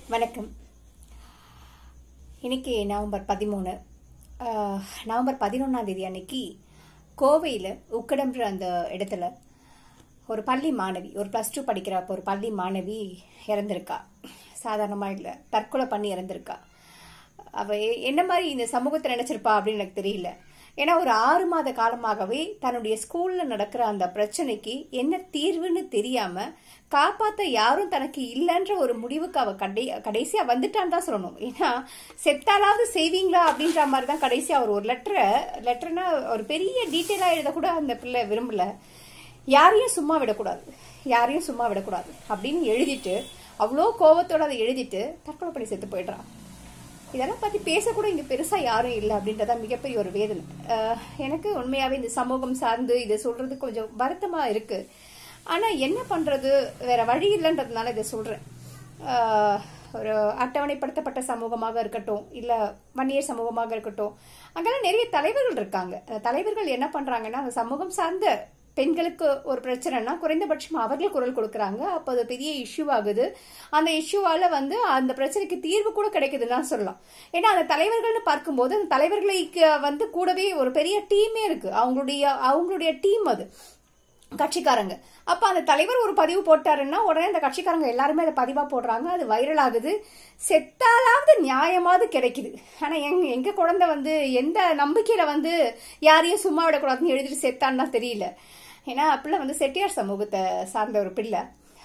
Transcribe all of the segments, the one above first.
வணக்கம் இன்னைக்கு நவம்பர் பதிமூணு ஆஹ், நவம்பர் பதினொன்றாம் தேதி அன்னைக்கு கோவையில் உக்கடம்ன்ற அந்த இடத்துல ஒரு பள்ளி மாணவி ஒரு ப்ளஸ் டூ படிக்கிற அப்போ ஒரு பள்ளி மாணவி இறந்திருக்கா சாதாரணமாக இல்லை தற்கொலை பண்ணி இறந்திருக்கா அவ எ- என்ன மாதிரி இந்த சமூகத்தை நினைச்சிருப்பா அப்படின்னு எனக்கு தெரியல ஏன்னா ஒரு ஆறு மாத காலமாகவே தன்னுடைய ஸ்கூல்ல நடக்கிற அந்த பிரச்சனைக்கு என்ன தீர்வுன்னு தெரியாம காப்பாத்த யாரும் தனக்கு இல்லைன்ற ஒரு முடிவுக்கு அவ கடை கடைசியா வந்துட்டான்னு தான் சொல்லணும் ஏன்னா செத்தாலாவது செய்வீங்களா அப்படின்ற மாதிரி தான் கடைசியா அவர் ஒரு லெட்டரை லெட்டர்னா ஒரு பெரிய டீட்டெயிலா எழுத கூட அந்த பிள்ளை விரும்பல யாரையும் சும்மா விடக்கூடாது யாரையும் சும்மா விடக்கூடாது அப்படின்னு எழுதிட்டு அவ்வளோ கோவத்தோட அதை எழுதிட்டு தற்கொலை பண்ணி செத்து போயிடுறான் இதெல்லாம் பத்தி பேசக்கூட இங்க பெருசா யாரும் இல்லை அப்படின்றதா மிகப்பெரிய ஒரு வேதனை அஹ் எனக்கு உண்மையாவே இந்த சமூகம் சார்ந்து இதை சொல்றது கொஞ்சம் வருத்தமா இருக்கு ஆனா என்ன பண்றது வேற வழி இல்லைன்றதுனால இதை சொல்றேன் அஹ் ஒரு அட்டவணைப்படுத்தப்பட்ட சமூகமாக இருக்கட்டும் இல்ல வன்னியர் சமூகமாக இருக்கட்டும் அங்கெல்லாம் நிறைய தலைவர்கள் இருக்காங்க அந்த தலைவர்கள் என்ன பண்றாங்கன்னா அந்த சமூகம் சார்ந்த பெண்களுக்கு ஒரு பிரச்சனைனா குறைந்தபட்சம் அவர்கள் குரல் கொடுக்கறாங்க அப்போ அது பெரிய இஷ்யூ ஆகுது அந்த இஷ்யூவால வந்து அந்த பிரச்சனைக்கு தீர்வு கூட கிடைக்குதுன்னு தான் சொல்லலாம் ஏன்னா அந்த தலைவர்கள்னு பார்க்கும்போது அந்த தலைவர்களுக்கு வந்து கூடவே ஒரு பெரிய டீமே இருக்கு அவங்களுடைய அவங்களுடைய டீம் அது கட்சிக்காரங்க அப்ப அந்த தலைவர் ஒரு பதிவு போட்டாருன்னா உடனே அந்த கட்சிக்காரங்க எல்லாருமே அதை பதிவா போடுறாங்க அது வைரல் ஆகுது செத்தாலாவது நியாயமாவது கிடைக்குது ஆனா எங்க எங்க குழந்தை வந்து எந்த நம்பிக்கையில வந்து யாரையும் சும்மா விடக்கூடாதுன்னு எழுதிட்டு செத்தான்னு தான் தெரியல ஏன்னா பிள்ளை வந்து செட்டியார் சமூகத்தை சார்ந்த ஒரு பிள்ளை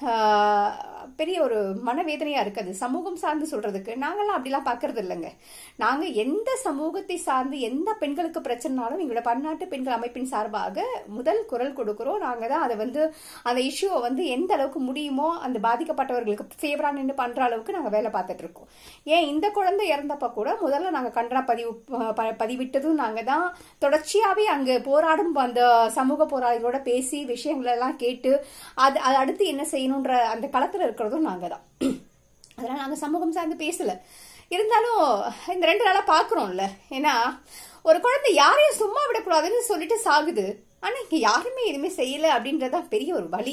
ஆஹ் பெரிய ஒரு மனவேதனையா இருக்கு அது சமூகம் சார்ந்து சொல்றதுக்கு நாங்கெல்லாம் அப்படிலாம் பாக்குறது இல்லைங்க நாங்க எந்த சமூகத்தை சார்ந்து எந்த பெண்களுக்கு பிரச்சனைனாலும் எங்களோட பன்னாட்டு பெண்கள் அமைப்பின் சார்பாக முதல் குரல் கொடுக்கிறோம் நாங்க தான் அதை வந்து அந்த இஷ்யூவை வந்து எந்த அளவுக்கு முடியுமோ அந்த பாதிக்கப்பட்டவர்களுக்கு ஃபேவரா நின்று பண்ற அளவுக்கு நாங்க வேலை பார்த்துட்டு இருக்கோம் ஏன் இந்த குழந்தை இறந்தப்ப கூட முதல்ல நாங்க கண்டன பதிவு ப- பதிவிட்டதும் நாங்க தான் தொடர்ச்சியாவே அங்க போராடும் அந்த சமூக போராளிகளோட பேசி விஷயங்கள் எல்லாம் கேட்டு அது அது அடுத்து என்ன செய்யணுன்ற அந்த களத்துல இருக்கிறதும் நாங்க தான் அதனால நாங்க சமூகம் சார்ந்து பேசல இருந்தாலும் இந்த ரெண்டு நாளா பாக்குறோம்ல ஏன்னா ஒரு குழந்தை யாரையும் சும்மா விடக்கூடாதுன்னு சொல்லிட்டு சாகுது ஆனா இங்க யாருமே எதுவுமே செய்யல அப்படின்றதுதான் பெரிய ஒரு வழி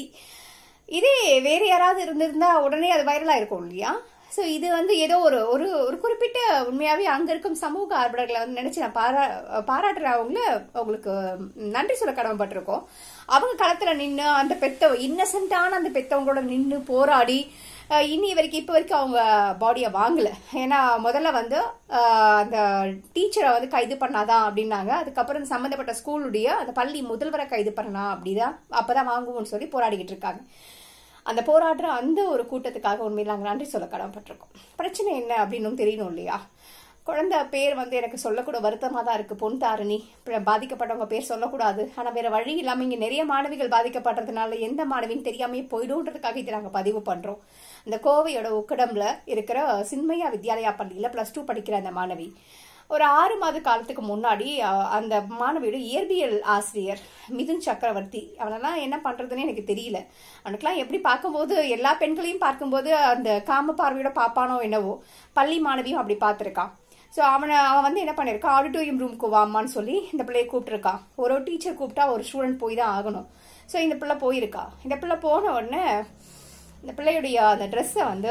இதே வேற யாராவது இருந்திருந்தா உடனே அது வைரலா இருக்கும் இல்லையா சோ இது வந்து ஏதோ ஒரு ஒரு ஒரு குறிப்பிட்ட உண்மையாவே அங்க இருக்கும் சமூக ஆர்வலர்களை வந்து நினைச்சு நான் பாரா பாராட்டுறவங்கள அவங்களுக்கு நன்றி சொல்ல கடமைப்பட்டிருக்கோம் அவங்க களத்துல நின்று அந்த பெத்த இன்னசென்ட்டான அந்த பெத்தவங்களோட நின்று போராடி அஹ், இன்னி வரைக்கும் இப்போ வரைக்கும் அவங்க பாடியை வாங்கல ஏன்னா முதல்ல வந்து அஹ், அந்த டீச்சரை வந்து கைது பண்ணாதான் அப்படின்னாங்க அதுக்கப்புறம் இந்த சம்பந்தப்பட்ட ஸ்கூலுடைய அந்த பள்ளி முதல்வரை கைது பண்ணலாம் அப்படிதான் அப்பதான் வாங்குவோம்னு சொல்லி போராடிக்கிட்டு இருக்காங்க அந்த போராடுற அந்த ஒரு கூட்டத்துக்காக உண்மையில நாங்கள் நன்றி சொல்ல கடமைப்பட்டிருக்கோம் பிரச்சனை என்ன அப்படின்னு தெரியணும் இல்லையா குழந்தை பேர் வந்து எனக்கு சொல்லக்கூட வருத்தமாக தான் இருக்கு பொன் தாரணி பிற- பாதிக்கப்பட்டவங்க பேர் சொல்லக்கூடாது ஆனால் வேற வழி இல்லாமல் இங்கே நிறைய மாணவிகள் பாதிக்கப்படுறதுனால எந்த மாணவின்னு தெரியாமே போயிடும்ன்றதுக்காக இதை நாங்கள் பதிவு பண்றோம் இந்த கோவையோட உக்கடம்ல இருக்கிற சின்மயா வித்யாலயா பள்ளியில பிளஸ் டூ படிக்கிற அந்த மாணவி ஒரு ஆறு மாத காலத்துக்கு முன்னாடி அஹ், அந்த மாணவியோட இயற்பியல் ஆசிரியர் மிதுன் சக்கரவர்த்தி அவனெல்லாம் என்ன பண்றதுன்னு எனக்கு தெரியல அவனுக்கெல்லாம் எப்படி பார்க்கும்போது எல்லா பெண்களையும் பார்க்கும்போது அந்த காம பார்வையோட பாப்பானோ என்னவோ பள்ளி மாணவியும் அப்படி பார்த்திருக்கான் ஸோ அவனை அவன் வந்து என்ன பண்ணியிருக்கான் ஆடிட்டோரியம் ரூமுக்கு வாமான்னு சொல்லி இந்த பிள்ளையை கூப்பிட்டுருக்கான் ஒரு டீச்சர் கூப்பிட்டா ஒரு ஸ்டூடெண்ட் போய் தான் ஆகணும் ஸோ இந்த பிள்ளை போயிருக்கா இந்த பிள்ளை போன உடனே இந்த பிள்ளையுடைய அந்த ட்ரெஸ்ஸை வந்து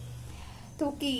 தூக்கி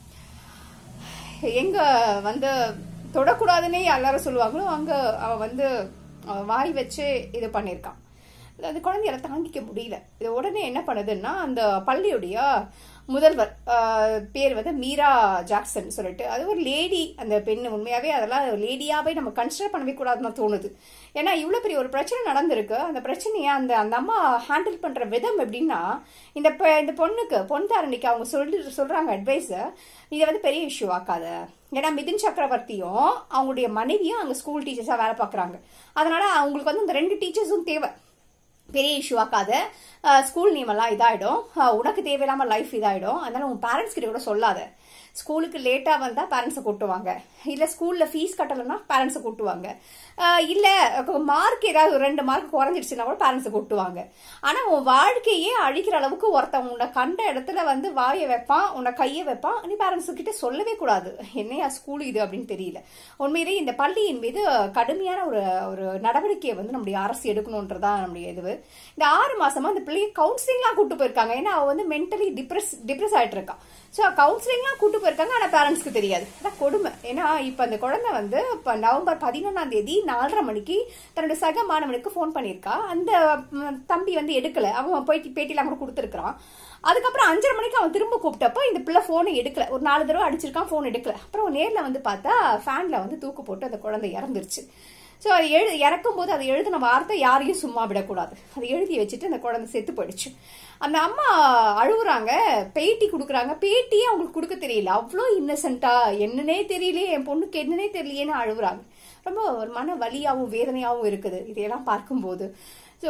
எங்க வந்து தொடக்கூடாதுன்னே எல்லாரும் சொல்லுவாங்களோ அங்க அவ வந்து அவ வாய் வச்சு இது பண்ணியிருக்கான் அது குழந்தையால தாங்கிக்க முடியல இது உடனே என்ன பண்ணுதுன்னா அந்த பள்ளியுடைய முதல்வர் ஆஹ், பேர் வந்து மீரா ஜாக்சன் சொல்லிட்டு அது ஒரு லேடி அந்த பெண் உண்மையாவே அதெல்லாம் லேடியாவே நம்ம கன்சிடர் பண்ணவே கூடாதுன்னு தான் தோணுது ஏன்னா இவ்வளவு பெரிய ஒரு பிரச்சனை நடந்திருக்கு அந்த பிரச்சனையை அந்த அந்த அம்மா ஹேண்டில் பண்ற விதம் எப்படின்னா இந்த பெ- இந்த பொண்ணுக்கு பொன் தாரணிக்கு அவங்க சொல்லி சொல்றாங்க அட்வைஸ் இதை வந்து பெரிய இஷ்யூ ஆக்காத ஏன்னா மிதுன் சக்கரவர்த்தியும் அவங்களுடைய மனைவியும் அங்க ஸ்கூல் டீச்சர்ஸா வேலை பார்க்கறாங்க அதனால அவங்களுக்கு வந்து இந்த ரெண்டு டீச்சர்ஸும் தேவை பெரிய இஷ்யூ ஆக்காத ஸ்கூல் நேம் எல்லாம் இதாயிடும் அஹ் உனக்கு தேவையில்லாம லைஃப் இதாயிடும் அதனால உன் பேரண்ட்ஸ் கிட்ட கூட சொல்லாத ஸ்கூலுக்கு லேட்டா வந்தா பேரண்ட்ஸை கூட்டுவாங்க இல்ல ஸ்கூல்ல ஃபீஸ் கட்டலைன்னா பேரண்ட்ஸை கூட்டுவாங்க அஹ் இல்ல மார்க் ஏதாவது ஒரு ரெண்டு மார்க் குறைஞ்சிடுச்சுன்னா கூட பேரண்ட்ஸை கூட்டுவாங்க ஆனா உன் வாழ்க்கையே அழிக்கிற அளவுக்கு ஒருத்தன் உன்னை கண்ட இடத்துல வந்து வாயை வைப்பான் உன்னை கையை வைப்பான் நீ பேரண்ட்ஸ் கிட்ட சொல்லவே கூடாது என்னையா ஸ்கூல் இது அப்படின்னு தெரியல உண்மையிலேயே இந்த பள்ளியின் மீது கடுமையான ஒரு ஒரு நடவடிக்கையை வந்து நம்முடைய அரசு எடுக்கணுன்றதான் நம்முடைய இது இந்த ஆறு மாசமா அந்த பிள்ளைய கவுன்சிலிங்லாம் கூட்டு போயிருக்காங்க ஏன்னா அவ வந்து மென்டலி டிப்ரெஸ் டிப்ரெஸ் ஆயிட்டு இருக்கா ஸோ கவுன்சிலிங்லாம் கூட்டு போயிருக்காங்க ஆனால் பேரண்ட்ஸ்க்கு தெரியாது அதான் கொடுமை ஏன்னா இப்போ அந்த குழந்தை வந்து இப்போ நவம்பர் பதினொன்றாம் தேதி நாலரை மணிக்கு தன்னோட சக மாணவனுக்கு ஃபோன் பண்ணியிருக்கா அந்த ம், தம்பி வந்து எடுக்கல அவன் போயிட்டு பேட்டிலாம் கூட கொடுத்துருக்கான் அதுக்கப்புறம் அஞ்சரை மணிக்கு அவன் திரும்ப கூப்பிட்டப்போ இந்த பிள்ளை ஃபோனை எடுக்கல ஒரு நாலு தடவை அடிச்சிருக்கான் ஃபோன் எடுக்கல அப்புறம் நேரில் வந்து பார்த்தா ஃபேனில் வந்து தூக்கு போட்டு அந்த குழந்தை இறந்துருச்சு ஸோ அது எழு இறக்கும் போது அதை எழுதின வார்த்தை யாரையும் சும்மா விடக்கூடாது அதை எழுதி வச்சுட்டு அந்த குழந்தை செத்து போயிடுச்சு அந்த அம்மா அழுகுறாங்க பேட்டி கொடுக்குறாங்க பேட்டியே அவங்களுக்கு கொடுக்க தெரியல அவ்வளோ இன்னசென்ட்டா என்னன்னே தெரியலையே என் பொண்ணுக்கு என்னன்னே தெரியலையேன்னு அழுகுறாங்க ரொம்ப ஒரு மன வலியாகவும் வேதனையாகவும் இருக்குது இதையெல்லாம் பார்க்கும்போது ஸோ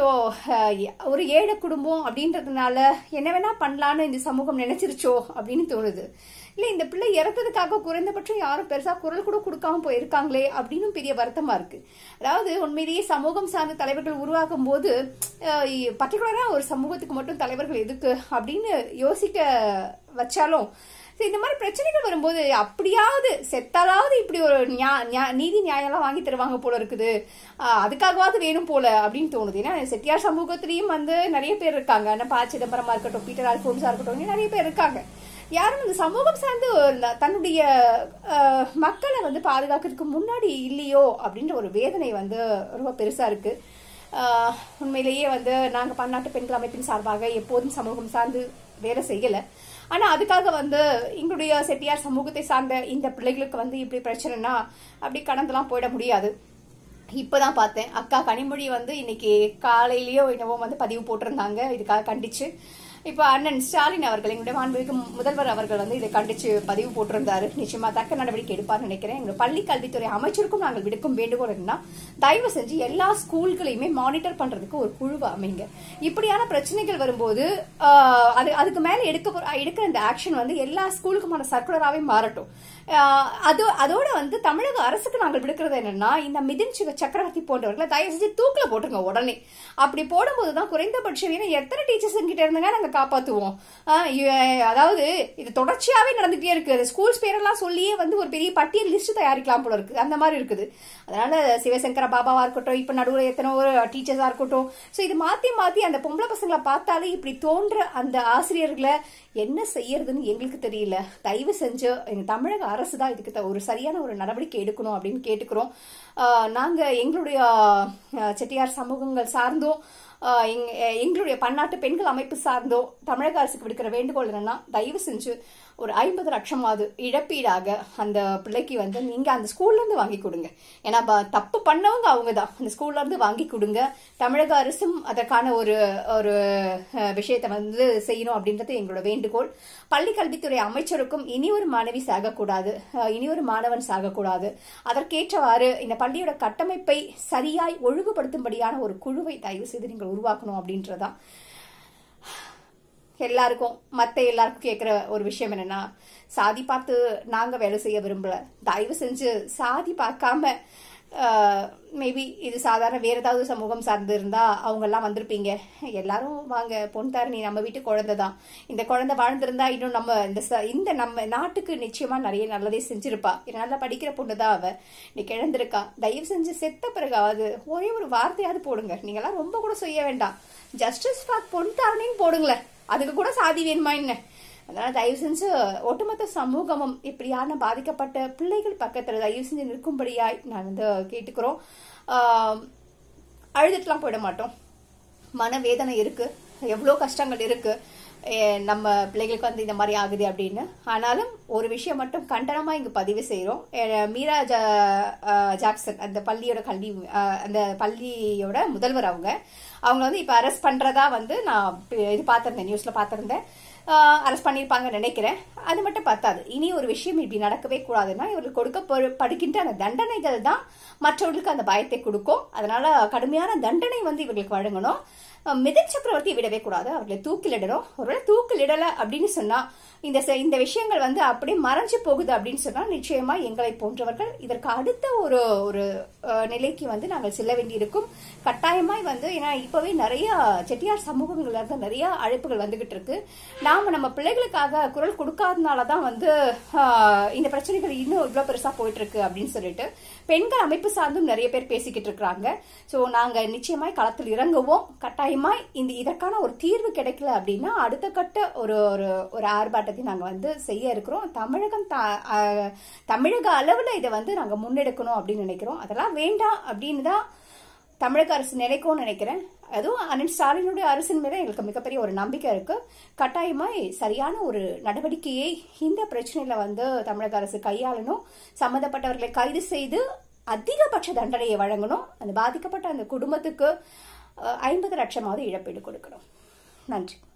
ஒரு ஏழை குடும்பம் அப்படின்றதுனால என்ன வேணா பண்ணலான்னு இந்த சமூகம் நினைச்சிருச்சோ அப்படின்னு தோணுது இல்லை இந்த பிள்ளை இறந்ததுக்காக குறைந்தபட்சம் யாரும் பெருசா குரல் கூட கொடுக்காம போயிருக்காங்களே அப்படின்னு பெரிய வருத்தமா இருக்கு அதாவது உண்மையிலேயே சமூகம் சார்ந்த தலைவர்கள் உருவாக்கும் போது பர்டிகுலரா ஒரு சமூகத்துக்கு மட்டும் தலைவர்கள் எதுக்கு அப்படின்னு யோசிக்க வச்சாலும் சரி, இந்த மாதிரி பிரச்சனைகள் வரும்போது அப்படியாவது செத்தாலாவது இப்படி ஒரு நியா- நியா- நீதி நியாயம்லாம் வாங்கி தருவாங்க போல இருக்குது ஆஹ் அதுக்காகவாவது வேணும் போல அப்படின்னு தோணுது ஏன்னா செட்டியார் சமூகத்திலயும் வந்து நிறைய பேர் இருக்காங்க என்ன பா சிதம்பரமா இருக்கட்டும் பீட்டர் அல்போன்ஸா இருக்கட்டும் இன்னும் நிறைய பேர் இருக்காங்க யாரும் இந்த சமூகம் சார்ந்து இந்த தன்னுடைய ஆஹ், மக்களை வந்து பாதுகாக்கிறதுக்கு முன்னாடி இல்லையோ அப்படின்ற ஒரு வேதனை வந்து ரொம்ப பெருசா இருக்கு ஆஹ், உண்மையிலேயே வந்து நாங்க பன்னாட்டு பெண்கள் அமைப்பின் சார்பாக எப்போதும் சமூகம் சார்ந்து வேலை செய்யல ஆனா அதுக்காக வந்து எங்களுடைய செட்டியார் சமூகத்தை சார்ந்த இந்த பிள்ளைகளுக்கு வந்து இப்படி பிரச்சனைனா அப்படி கடந்துலாம் போயிட முடியாது இப்பதான் பார்த்தேன் அக்கா கனிமொழி வந்து இன்னைக்கு காலையிலயோ என்னவோ வந்து பதிவு போட்டிருந்தாங்க இதுக்காக கண்டிச்சு இப்ப அண்ணன் ஸ்டாலின் அவர்கள் எங்களுடைய மாண்புமிகு முதல்வர் அவர்கள் வந்து இதை கண்டிச்சு பதிவு போட்டிருந்தாரு நிச்சயமா தக்க நடவடிக்கை எடுப்பார்னு நினைக்கிறேன் எங்க பள்ளி கல்வித்துறை அமைச்சருக்கும் நாங்கள் விடுக்கும் வேண்டுகோள் என்னன்னா தயவு செஞ்சு எல்லா ஸ்கூல்களையுமே மானிட்டர் பண்றதுக்கு ஒரு குழுவை அமைங்க இப்படியான பிரச்சனைகள் வரும்போது ஆஹ், அது அதுக்கு மேல எடுக்க போற- எடுக்கிற இந்த ஆக்ஷன் வந்து எல்லா ஸ்கூலுக்குமான சர்க்குலராகவே மாறட்டும் ஆஹ், அது அதோட வந்து தமிழக அரசுக்கு நாங்கள் விடுக்கிறது என்னன்னா இந்த மிதின் சிவ சக்கரவர்த்தி போன்றவர்களை தயவு செஞ்சு தூக்கில போட்டுருங்க உடனே அப்படி போடும்போது தான் குறைந்தபட்சம் ஏன்னா எத்தனை டீச்சர்ஸ் கிட்ட இருந்துங்க நாங்க காப்பாத்துவோம் ஆஹ் இவ- அதாவது இது தொடர்ச்சியாவே நடந்துகிட்டே இருக்கு அது ஸ்கூல்ஸ் பேரெல்லாம் சொல்லியே வந்து ஒரு பெரிய பட்டியல் லிஸ்ட் தயாரிக்கலாம் போல இருக்கு அந்த மாதிரி இருக்குது அதனால சிவசங்கர பாபாவா இருக்கட்டும் இப்ப நடுவில் எத்தனை ஒரு டீச்சர்ஸா இருக்கட்டும் சோ இது மாத்தி மாத்தி அந்த பொம்பளை பசங்களை பார்த்தாலே இப்படி தோன்ற அந்த ஆசிரியர்களை என்ன செய்யறதுன்னு எங்களுக்கு தெரியல தயவு செஞ்சு எங்க தமிழக அரசு தான் இதுக்கு த- ஒரு சரியான ஒரு நடவடிக்கை எடுக்கணும் அப்படின்னு கேட்டுக்கிறோம் ஆஹ் நாங்க எங்களுடைய ஆஹ், செட்டியார் சமூகங்கள் சார்ந்தும் ஆஹ், எங்க- எங்களுடைய பன்னாட்டு பெண்கள் அமைப்பு சார்ந்தோ தமிழக அரசுக்கு விடுக்கிற வேண்டுகோள் என்னன்னா தயவு செஞ்சு ஒரு ஐம்பது லட்சமாவது இழப்பீடாக அந்த பிள்ளைக்கு வந்து நீங்க அந்த ஸ்கூல்ல இருந்து வாங்கி கொடுங்க ஏன்னா ப- தப்பு பண்ணவங்க அவங்க தான் அந்த ஸ்கூல்ல இருந்து வாங்கி கொடுங்க தமிழக அரசும் அதற்கான ஒரு ஒரு அஹ், விஷயத்தை வந்து செய்யணும் அப்படின்றது எங்களோட வேண்டுகோள் பள்ளி கல்வித்துறை அமைச்சருக்கும் இனி ஒரு மாணவி சாகக்கூடாது அஹ், இனி ஒரு மாணவன் சாகக்கூடாது அதற்கேற்றவாறு இந்த பள்ளியோட கட்டமைப்பை சரியாய் ஒழுங்குபடுத்தும்படியான ஒரு குழுவை தயவு செய்து நீங்கள் உருவாக்கணும் அப்படின்றதான் எல்லாருக்கும் மத்த எல்லாருக்கும் கேட்குற ஒரு விஷயம் என்னன்னா சாதி பார்த்து நாங்க வேலை செய்ய விரும்பல தயவு செஞ்சு சாதி பார்க்காம மேபி இது சாதாரண வேற ஏதாவது சமூகம் சார்ந்து இருந்தா அவங்க எல்லாம் வந்திருப்பீங்க எல்லாரும் வாங்க பொன் தாரணி நம்ம வீட்டு குழந்தை தான் இந்த குழந்தை வாழ்ந்திருந்தா இன்னும் நம்ம இந்த ச- இந்த நம்ம நாட்டுக்கு நிச்சயமா நிறைய நல்லதே செஞ்சிருப்பா இது நல்லா படிக்கிற பொண்ணு தான் அவ இன்னைக்கு இழந்திருக்கா தயவு செஞ்சு செத்த பிறகாவது ஒரே ஒரு வார்த்தையாவது போடுங்க நீங்கெல்லாம் ரொம்ப கூட செய்ய வேண்டாம் ஜஸ்டிஸ் ஃபார் பொன் தாரணின்னு போடுங்களேன் அதுக்கு கூட சாதி வேணுமா என்ன அதனால தயவு செஞ்சு ஒட்டுமொத்த சமூகமும் இப்படியான பாதிக்கப்பட்ட பிள்ளைகள் பக்கத்துல தயவு செஞ்சு நிற்கும்படியாய் நான் வந்து கேட்டுக்கிறோம் ஆஹ் அழுதுட்டுலாம் போயிட மாட்டோம் மனவேதனை இருக்கு எவ்வளோ கஷ்டங்கள் இருக்கு அஹ் நம்ம பிள்ளைகளுக்கு வந்து இந்த மாதிரி ஆகுது அப்படின்னு ஆனாலும் ஒரு விஷயம் மட்டும் கண்டனமா இங்க பதிவு செய்றோம் அஹ் மீரா ஜா- அஹ் ஜாக்சன் அந்த பள்ளியோட கல்வி அஹ் அந்த பள்ளியோட முதல்வர் அவங்க அவங்க வந்து இப்ப அரெஸ்ட் பண்றதா வந்து நான் ப- இது பார்த்திருந்தேன் நியூஸ்ல பார்த்திருந்தேன் அரெஸ்ட் பண்ணியிருப்பாங்கன்னு நினைக்கிறேன் அது மட்டும் பத்தாது இனி ஒரு விஷயம் இப்படி நடக்கவே கூடாதுன்னா இவர்களுக்கு கொடுக்கப்படுகின்ற அந்த தண்டனைகள் தான் மற்றவர்களுக்கு அந்த பயத்தை கொடுக்கும் அதனால கடுமையான தண்டனை வந்து இவர்களுக்கு வழங்கணும் அஹ் மிதின் சக்கரவர்த்தியை விடவே கூடாது அவர்களை தூக்கிலிடணும் ஒருவேளை தூக்கிலிடல அப்படின்னு சொன்னா இந்த செ- இந்த விஷயங்கள் வந்து அப்படியே மறைஞ்சு போகுது அப்படின்னு சொன்னா நிச்சயமா எங்களை போன்றவர்கள் இதற்கு அடுத்த ஒரு ஒரு அஹ், நிலைக்கு வந்து நாங்கள் செல்ல வேண்டியிருக்கும் கட்டாயமாய் வந்து ஏன்னா இப்பவே நிறைய செட்டியார் சமூகங்கள்ல இருந்து நிறைய அழைப்புகள் வந்துகிட்டு இருக்கு நாம நம்ம பிள்ளைகளுக்காக குரல் கொடுக்காதனால தான் வந்து ஆஹ், இந்த பிரச்சனைகள் இன்னும் இவ்வளவு பெருசா போயிட்டு இருக்கு அப்படின்னு சொல்லிட்டு பெண்கள் அமைப்பு சார்ந்தும் நிறைய பேர் பேசிக்கிட்டு இருக்காங்க சோ நாங்க நிச்சயமாய் களத்தில் இறங்குவோம் கட்டாயம் கட்டாயமாய் இந்த இதற்கான ஒரு தீர்வு கிடைக்கல அப்படின்னா அடுத்த கட்ட ஒரு ஒரு ஒரு ஆர்ப்பாட்டத்தை நாங்கள் வந்து செய்ய இருக்கிறோம் தமிழகம் த- அஹ், தமிழக அளவில் இதை வந்து நாங்கள் முன்னெடுக்கணும் அப்படின்னு நினைக்கிறோம் அதெல்லாம் வேண்டாம் அப்படின்னு தான் தமிழக அரசு நினைக்கும்னு நினைக்கிறேன் அதுவும் அண்ணன் ஸ்டாலினுடைய அரசின் மேல எங்களுக்கு மிகப்பெரிய ஒரு நம்பிக்கை இருக்கு கட்டாயமாய் சரியான ஒரு நடவடிக்கையை இந்த பிரச்சனையில வந்து தமிழக அரசு கையாளணும் சம்பந்தப்பட்டவர்களை கைது செய்து அதிகபட்ச தண்டனையை வழங்கணும் அந்த பாதிக்கப்பட்ட அந்த குடும்பத்துக்கு ஐம்பது லட்சமாவது இழப்பீடு கொடுக்கணும் நன்றி